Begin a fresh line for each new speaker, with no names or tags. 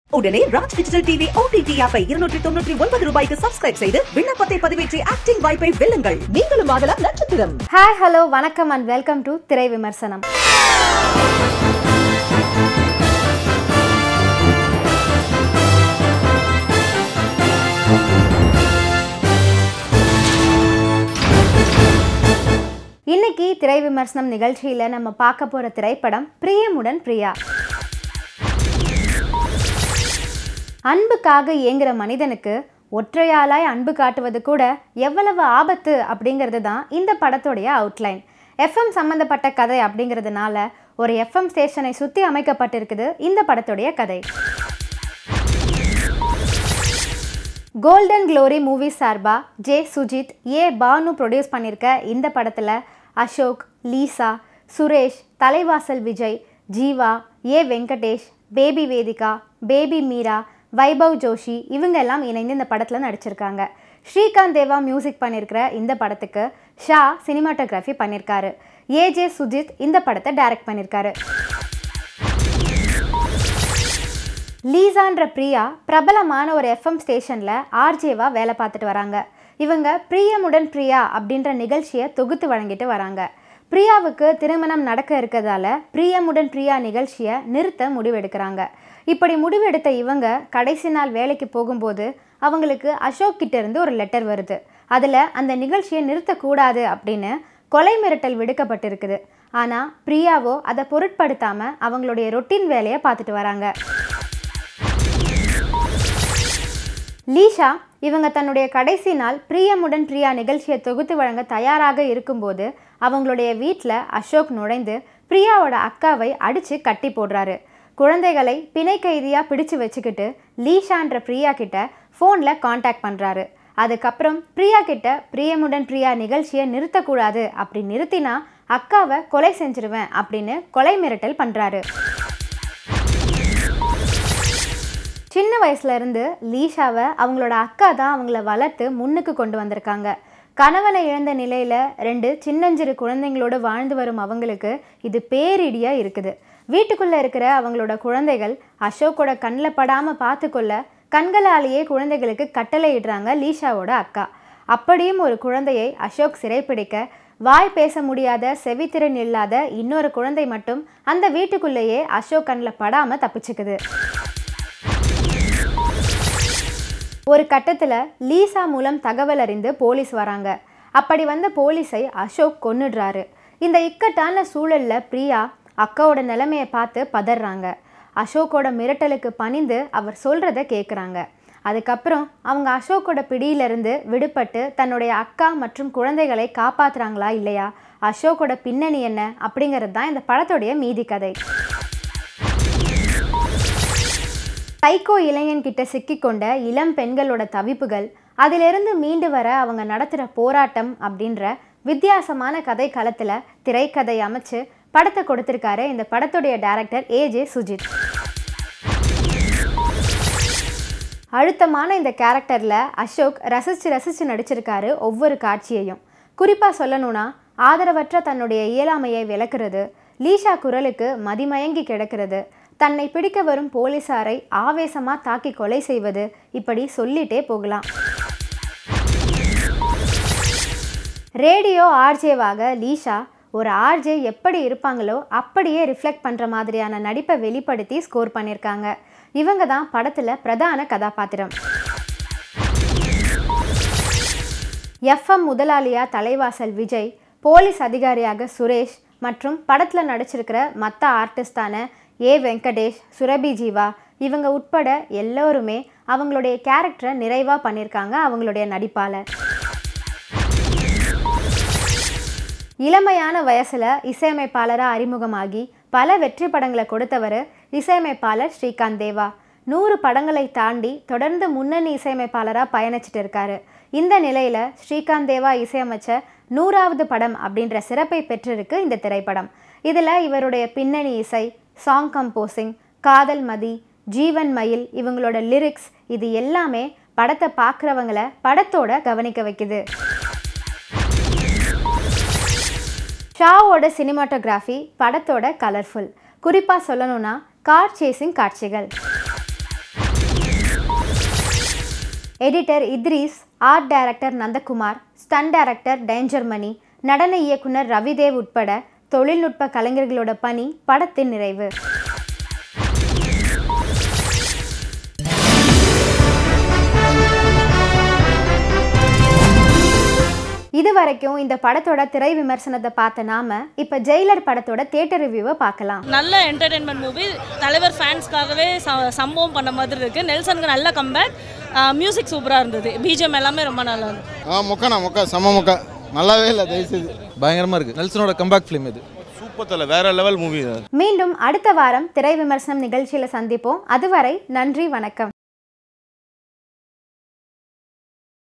உடனே Raj digital TV OTT ஆப்பை இருநூற்றி தொண்ணூற்றி ஒன்பது ரூபாய்க்கு சப்ஸ்கிரைப் செய்து விண்ணப்பத்தை பதிவேற்றி ஆக்டிங் வாய்ப்பை வெல்லுங்கள் நீங்களும் ஆகலாம் நட்சத்திரம்
ஹாய் ஹலோ வணக்கம் அண்ட் வெல்கம் டு திரை விமர்சனம் இன்னைக்கு திரை விமர்சனம் நிகழ்ச்சியில நம்ம பார்க்க போற திரைப்படம் பிரியமுடன் பிரியா அன்புக்காக ஏங்குற மனிதனுக்கு ஒற்றையாளாய் அன்பு காட்டுவது கூட எவ்வளவு ஆபத்து அப்படிங்கிறது தான் இந்த படத்துடைய அவுட்லைன் எஃப்எம் சம்மந்தப்பட்ட கதை அப்படிங்கிறதுனால ஒரு எஃப்எம் ஸ்டேஷனை சுற்றி அமைக்கப்பட்டிருக்குது இந்த படத்துடைய கதை கோல்டன் க்ளோரி மூவி சார்பா J Sujith A Banu produce பண்ணியிருக்க இந்த படத்தில் Ashok Leesha Suresh Thalaivasal Vijay Jeeva A Venkatesh baby Vedhika baby Meera Vaibhav Joshi இவங்க எல்லாம் இணைந்து இந்த படத்தில் நடிச்சிருக்காங்க ஸ்ரீகாந்த் தேவா மியூசிக் பண்ணியிருக்கிற இந்த படத்துக்கு ஷா சினிமாட்டோகிராஃபி பண்ணியிருக்காரு ஏஜே சுஜித் இந்த படத்தை டைரக்ட் பண்ணியிருக்காரு லீசான்ற பிரியா பிரபலமான ஒரு எஃப்எம் ஸ்டேஷனில் ஆர்ஜேவாக வேலை பார்த்துட்டு வராங்க இவங்க பிரியமுடன் பிரியா அப்படின்ற நிகழ்ச்சியை தொகுத்து வழங்கிட்டு வராங்க பிரியாவுக்கு திருமணம் நடக்க இருக்கிறதால பிரியமுடன் பிரியா நிகழ்ச்சியை நிறுத்த முடிவெடுக்கிறாங்க இப்படி முடிவெடுத்த இவங்க கடைசி நாள் வேலைக்கு போகும்போது அவங்களுக்கு அசோக் கிட்ட இருந்து ஒரு லெட்டர் வருது அதில் அந்த நிகழ்ச்சியை நிறுத்தக்கூடாது அப்படின்னு கொலை மிரட்டல் விடுக்கப்பட்டிருக்குது ஆனால் பிரியாவோ அதை பொருட்படுத்தாமல் அவங்களுடைய ரொட்டீன் வேலையை பார்த்துட்டு வராங்க லீஷா இவங்க தன்னுடைய கடைசி நாள் பிரியமுடன் பிரியா நிகழ்ச்சியை தொகுத்து வழங்க தயாராக இருக்கும்போது அவங்களுடைய வீட்டில் அசோக் நுழைந்து பிரியாவோட அக்காவை அடித்து கட்டி போடுறாரு குழந்தைகளை பிணை கைதியாக பிடிச்சு வச்சுக்கிட்டு லீஷான்ற பிரியா கிட்ட ஃபோனில் காண்டாக்ட் பண்ணுறாரு அதுக்கப்புறம் பிரியா கிட்ட பிரியமுடன் பிரியா நிகழ்ச்சியை நிறுத்தக்கூடாது அப்படி நிறுத்தினா அக்காவை கொலை செஞ்சிருவேன் அப்படின்னு கொலை மிரட்டல் பண்ணுறாரு சின்ன வயசுல இருந்து லீஷாவை அவங்களோட அக்கா தான் அவங்கள வளர்த்து முன்னுக்கு கொண்டு வந்திருக்காங்க கணவனை இழந்த நிலையில ரெண்டு சின்னஞ்சிறு குழந்தைங்களோடு வாழ்ந்து வரும் அவங்களுக்கு இது பேரிடியா இருக்குது வீட்டுக்குள்ள இருக்கிற அவங்களோட குழந்தைகள் அசோக்கோட கண்ணில் படாம பார்த்துக்கொள்ள கண்களாலேயே குழந்தைகளுக்கு கட்டளை இடுறாங்க லீஷாவோட அக்கா அப்படியும் ஒரு குழந்தையை அசோக் சிறைப்பிடிக்க வாய் பேச முடியாத செவித்திறன் இல்லாத இன்னொரு குழந்தை மட்டும் அந்த வீட்டுக்குள்ளேயே அசோக் கண்ணில் படாம தப்பிச்சுக்குது ஒரு கட்டத்தில் லீசா மூலம் தகவல் அறிந்து போலீஸ் வராங்க அப்படி வந்த போலீஸை அசோக் கொன்னுடுறாரு இந்த இக்கட்டான சூழல்ல பிரியா அக்காவோட நிலைமையை பார்த்து பதறாங்க அசோக்கோட மிரட்டலுக்கு பணிந்து அவர் சொல்கிறத கேட்குறாங்க அதுக்கப்புறம் அவங்க அசோக்கோட பிடியிலிருந்து விடுபட்டு தன்னுடைய அக்கா மற்றும் குழந்தைகளை காப்பாத்துறாங்களா இல்லையா அசோக்கோட பின்னணி என்ன அப்படிங்கிறது தான் இந்த படத்துடைய மீதி கதை சைக்கோ இளைஞன் கிட்ட சிக்கிக்கொண்ட இளம் பெண்களோட தவிப்புகள் அதிலிருந்து மீண்டு வர அவங்க நடத்துகிற போராட்டம் அப்படின்ற வித்தியாசமான கதை களத்தில் திரைக்கதை அமைச்சு படத்தை கொடுத்திருக்காரு இந்த படத்துடைய டைரக்டர் ஏஜே சுஜித் அழுத்தமான இந்த கேரக்டரில் அசோக் ரசித்து ரசித்து நடிச்சிருக்காரு ஒவ்வொரு காட்சியையும் குறிப்பாக சொல்லணும்னா ஆதரவற்ற தன்னுடைய இயலாமையை விளக்குறது லீஷா குரலுக்கு மதிமயங்கி கிடக்கிறது தன்னை பிடிக்க வரும் போலீசாரை ஆவேசமாக தாக்கி கொலை செய்வது இப்படி சொல்லிட்டே போகலாம் ரேடியோ ஆர்ஜேவாக லீஷா ஒரு ஆர்ஜே எப்படி இருப்பாங்களோ அப்படியே ரிஃப்ளெக்ட் பண்ணுற மாதிரியான நடிப்பை வெளிப்படுத்தி ஸ்கோர் பண்ணியிருக்காங்க இவங்க தான் படத்தில் பிரதான கதாபாத்திரம் எஃப்எம் முதலாளியா தலைவாசல் விஜய் போலீஸ் அதிகாரியாக சுரேஷ் மற்றும் படத்தில் நடிச்சிருக்கிற மற்ற ஆர்டிஸ்டான ஏ வெங்கடேஷ் சுரபி ஜீவா இவங்க உட்பட எல்லோருமே அவங்களுடைய கேரக்டரை நிறைவாக பண்ணியிருக்காங்க அவங்களுடைய நடிப்பால் இளமையான வயசில் இசையமைப்பாளராக அறிமுகமாகி பல வெற்றி படங்களை கொடுத்தவர் இசையமைப்பாளர் ஸ்ரீகாந்த் தேவா நூறு படங்களை தாண்டி தொடர்ந்து முன்னணி இசையமைப்பாளராக பயணிச்சிட்டு இருக்காரு இந்த நிலையில் ஸ்ரீகாந்த் தேவா இசையமைச்ச நூறாவது படம் அப்படின்ற சிறப்பை பெற்றிருக்கு இந்த திரைப்படம் இதில் இவருடைய பின்னணி இசை சாங் கம்போசிங் காதல் மதி ஜீவன் மயில் இவங்களோட லிரிக்ஸ் இது எல்லாமே படத்தை பார்க்குறவங்கள படத்தோட கவனிக்க வைக்குது ஷாவோட சினிமாட்டோகிராஃபி படத்தோட கலர்ஃபுல் குறிப்பாக சொல்லணும்னா கார் சேசிங் காட்சிகள் editor Idrees art director Nandakumar stunt director danger Mani நடன இயக்குனர் ரவிதேவ் உட்பட தொழில்நுட்ப கலைஞர்களோட பணி படத்தின் நிறைவு இது வரைக்கும் இந்த படத்தோட திரை விமர்சனத்தை பார்த்த நாம இப்ப ஜெயிலர் படத்தோட தியேட்டர் ரிவ்யூவை பார்க்கலாம்
நல்ல என்டர்டெயின்மெண்ட் மூவி தலைவர் ஃபேன்ஸ்க்காகவே ச- சம்பவம் பண்ண மாதிரி இருக்கு நெல்சனுக்கு நல்ல கம்பேக் மியூசிக் சூப்பராக இருந்தது பிஜிஎம் எல்லாமே ரொம்ப நல்லா இருந்தது
ஆ மொக்கண்ணா மொக்கா செம்ம மொக்கா நல்லாவே இல்லை தயவுசெய்து
பயங்கரமாக இருக்குது நெல்சனோட கம்பேக் ஃபிலிம் இது
சூப்பர் தலை வேற லெவல் மூவி
மீண்டும் அடுத்த வாரம் திரை விமர்சனம் நிகழ்ச்சியில சந்திப்போம் அதுவரை நன்றி வணக்கம்